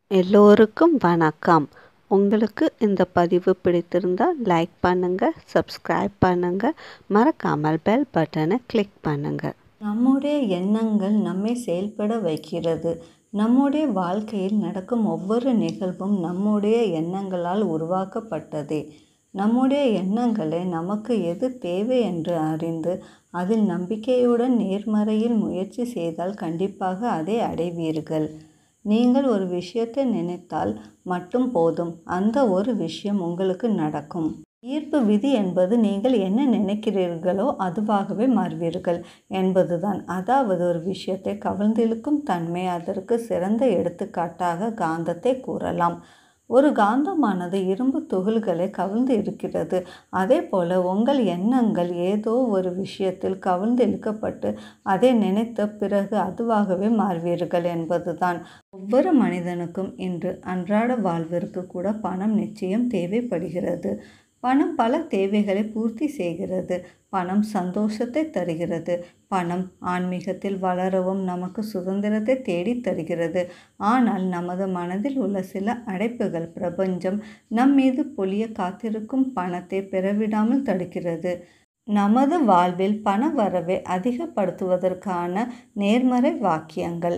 எல்லோருக்கும் வணக்கம் உங்களுக்கு இந்த பதிவு பிடித்திருந்தால் லைக் பண்ணுங்கள் சப்ஸ்கிரைப் பண்ணுங்கள் மறக்காமல் பெல் பட்டனை கிளிக் பண்ணுங்கள் நம்முடைய எண்ணங்கள் நம்மை செயல்பட வைக்கிறது நம்முடைய வாழ்க்கையில் நடக்கும் ஒவ்வொரு நிகழ்வும் நம்முடைய எண்ணங்களால் உருவாக்கப்பட்டதே நம்முடைய எண்ணங்களை நமக்கு எது தேவை என்று அறிந்து அதில் நம்பிக்கையுடன் நேர்மறையில் முயற்சி செய்தால் கண்டிப்பாக அதை அடைவீர்கள் நீங்கள் ஒரு விஷயத்தை நினைத்தால் மட்டும் போதும் அந்த ஒரு விஷயம் உங்களுக்கு நடக்கும் ஈர்ப்பு விதி என்பது நீங்கள் என்ன நினைக்கிறீர்களோ அதுவாகவே மாறுவீர்கள் என்பதுதான் அதாவது ஒரு விஷயத்தை கவர்ந்திழுக்கும் தன்மை அதற்கு சிறந்த எடுத்துக்காட்டாக காந்தத்தை கூறலாம் ஒரு காந்தமானது இரும்பு துகள்களை கவிழ்ந்து இருக்கிறது அதே போல உங்கள் எண்ணங்கள் ஏதோ ஒரு விஷயத்தில் கவிழ்ந்து இழுக்கப்பட்டு அதை நினைத்த பிறகு அதுவாகவே மாறுவீர்கள் என்பதுதான் ஒவ்வொரு மனிதனுக்கும் இன்று அன்றாட வாழ்விற்கு கூட பணம் நிச்சயம் தேவைப்படுகிறது பணம் பல தேவைகளை பூர்த்தி செய்கிறது பணம் சந்தோஷத்தை தருகிறது பணம் ஆன்மீகத்தில் வளரவும் நமக்கு சுதந்திரத்தை தேடி தருகிறது ஆனால் நமது மனதில் உள்ள சில அடைப்புகள் பிரபஞ்சம் நம் மீது பொழிய காத்திருக்கும் பணத்தை பெறவிடாமல் தடுக்கிறது நமது வாழ்வில் பண வரவை அதிகப்படுத்துவதற்கான நேர்மறை வாக்கியங்கள்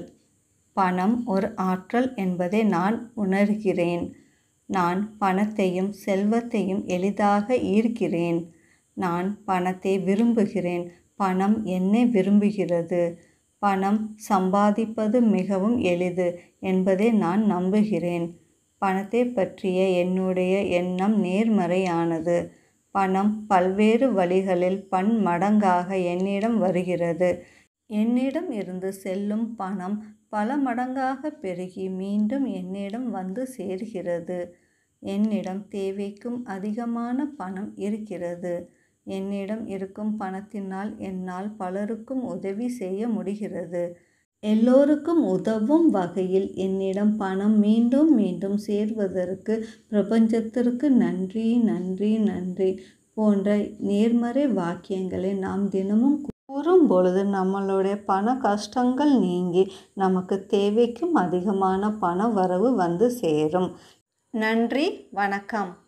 பணம் ஒரு ஆற்றல் என்பதை நான் உணர்கிறேன் நான் பணத்தையும் செல்வத்தையும் எளிதாக ஈர்க்கிறேன் நான் பணத்தை விரும்புகிறேன் பணம் என்னை விரும்புகிறது பணம் சம்பாதிப்பது மிகவும் எளிது என்பதை நான் நம்புகிறேன் பணத்தை பற்றிய என்னுடைய எண்ணம் நேர்மறையானது பணம் பல்வேறு வழிகளில் பன்மடங்காக என்னிடம் வருகிறது என்னிடம் இருந்து செல்லும் பணம் பல மடங்காக பெருகி மீண்டும் என்னிடம் வந்து சேர்கிறது என்னிடம் தேவைக்கும் அதிகமான பணம் இருக்கிறது என்னிடம் இருக்கும் பணத்தினால் என்னால் பலருக்கும் உதவி செய்ய முடிகிறது எல்லோருக்கும் உதவும் வகையில் என்னிடம் பணம் மீண்டும் மீண்டும் சேர்வதற்கு பிரபஞ்சத்திற்கு நன்றி நன்றி நன்றி போன்ற நேர்மறை வாக்கியங்களை நாம் தினமும் கூறும் பொழுது நம்மளுடைய பண கஷ்டங்கள் நீங்கி நமக்கு தேவைக்கும் அதிகமான பண வரவு வந்து சேரும் நன்றி வணக்கம்